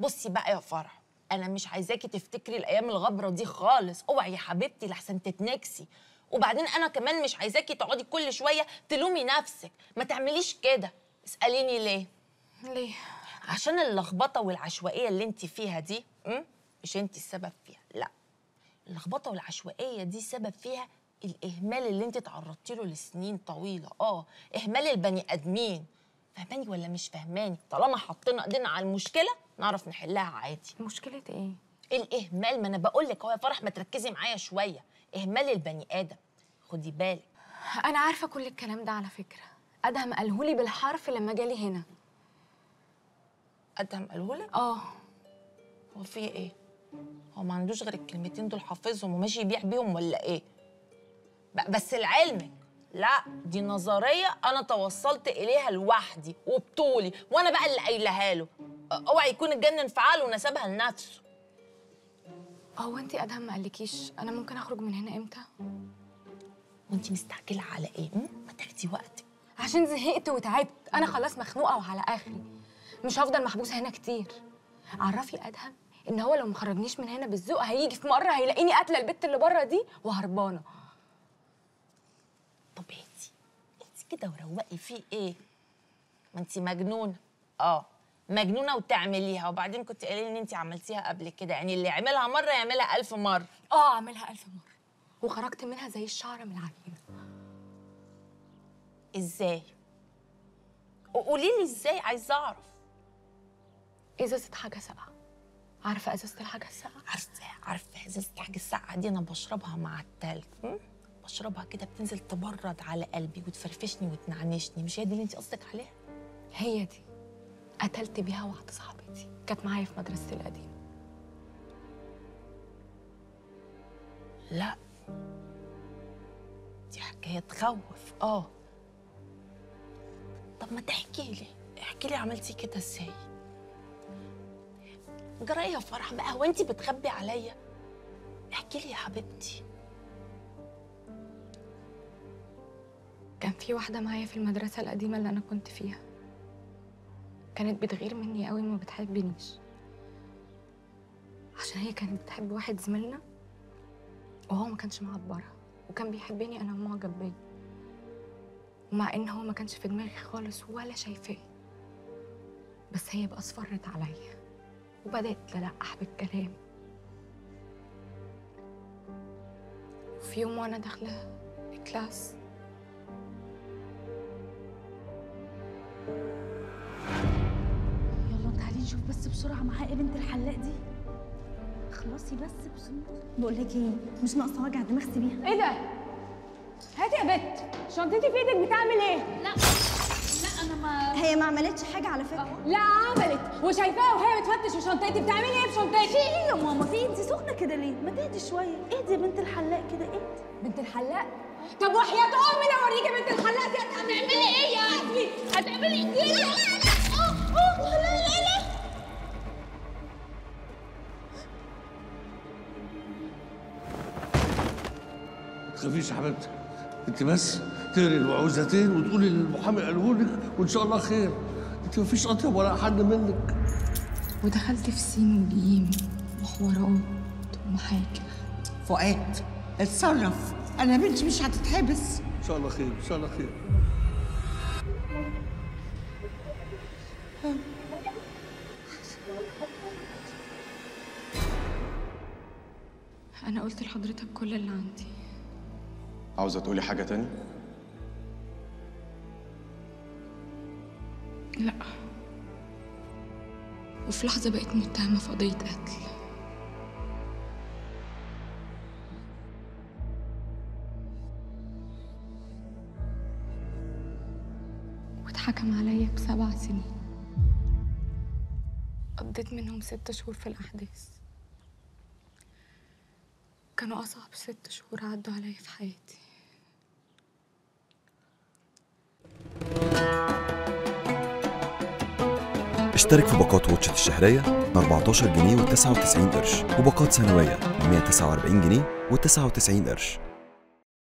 بصي بقى يا فرح انا مش عايزاكي تفتكري الايام الغبره دي خالص اوعي يا حبيبتي لحسن تتنكسي وبعدين انا كمان مش عايزاكي تقعدي كل شويه تلومي نفسك ما تعمليش كده اساليني ليه ليه عشان اللخبطه والعشوائيه اللي انت فيها دي م? مش انت السبب فيها لا اللخبطه والعشوائيه دي سبب فيها الاهمال اللي انت تعرضتي له لسنين طويله اه اهمال البني ادمين فاهماني ولا مش فاهماني طالما حطينا ايدينا على المشكله نعرف نحلها عادي مشكله ايه الاهمال ما انا بقول لك اهو يا فرح ما تركزي معايا شويه اهمال البني ادم خدي بالك انا عارفه كل الكلام ده على فكره ادهم قالهولي بالحرف لما جالي هنا ادهم قالهولك اه هو في ايه هو ما عندوش غير الكلمتين دول حافظهم وماشي يبيع بيهم ولا ايه ب- بس لعلمك لا دي نظريه انا توصلت اليها لوحدي وبطولي وانا بقى اللي قايلها له أ- اوعي يكون اتجنن في عقله ونسبها لنفسه هو انت ادهم ما قالكيش انا ممكن اخرج من هنا امتى وانت مستعجله على ايه م? ما تاخدي وقتك عشان زهقت وتعبت انا خلاص مخنوقه وعلى اخري مش هفضل محبوسه هنا كتير عرفي ادهم ان هو لو مخرجنيش من هنا بالذوق هيجي في مره هيلاقيني قاتله البت اللي بره دي وهربانه طب هاتي انت كده وروقي فيه ايه ما انت مجنونه اه مجنونه وتعمليها وبعدين كنت قايله ان انت عملتيها قبل كده يعني اللي يعملها مره يعملها ألف مره اه اعملها الف مره وخرجت منها زي الشعره من العجينه ازاي قولي لي ازاي عايزه اعرف ازازه حاجه ساقعه عارفه ازازه الحاجه الساقعه عارفه عارفه ازازه الحاجه الساقعه دي انا بشربها مع التلج م? بشربها كده بتنزل تبرد على قلبي وتفرفشني وتنعنشني مش هي دي اللي انت قصدك عليها هي دي قتلت بيها واحده صاحبتي كانت معايا في مدرستي القديمه لا دي حكايه تخوف اه طب ما تحكي لي احكي لي عملتي كده ازاي جرى ايه يا فرح بقى هو انت بتخبي عليا احكي لي يا حبيبتي كان في واحدة معايا في المدرسة القديمة اللي أنا كنت فيها كانت بتغير مني قوي ما بتحبنيش عشان هي كانت بتحب واحد زميلنا وهو ما كانش معبرها وكان بيحبني أنا ومعجب بيا ومع إن هو ما كانش في دماغي خالص ولا شايفاه بس هي بقى اصفرت عليا وبدأت تلقح بالكلام وفي يوم وأنا داخلة الكلاس يلا تعالي نشوف بس بسرعة معاها ايه بنت الحلاق دي خلصي بس بسرعة بقول لك ايه مش ناقصة وجع دماغ سيبيها ايه ده؟ هاتي يا بت شنطتي في ايدك بتعمل ايه؟ لا لا انا ما هي ما عملتش حاجة على فكرة لا عملت وشايفاها وهي بتفتش في شنطتي بتعملي ايه في شنطتي؟ في ايه يا ماما في انت سخنة كده ليه ما تهدي شوية اهدي يا بنت الحلاق كده اهدي بنت الحلاق؟ طب وحياة امي لو اوريكي بنت الحلاق دي هتعملي ايه يعني؟ هتعملي ايه؟ لا لا لا لا لا لا ما تخافيش يا حبيبتي انت بس تقري الوعوذتين وتقولي للمحامي قالهولك وان شاء الله خير انت مفيش اطيب ولا حد منك ودخلت في سين وجيم وحوارات ومحاكم فؤاد اتصرف انا بنتي مش هتتحبس ان شاء الله خير ان شاء الله خير أنا قلت لحضرتك كل اللي عندي عاوزة تقولي حاجة تاني؟ لا وفي لحظة بقيت متهمة في قضية قتل واتحكم عليا بسبع سنين قضيت منهم ست شهور في الأحداث كانوا أصعب ست شهور عدوا عليا في حياتي اشترك في باقات واتشت الشهرية ب 14 جنيه و99 قرش وباقات سنوية ب 149 جنيه و99 قرش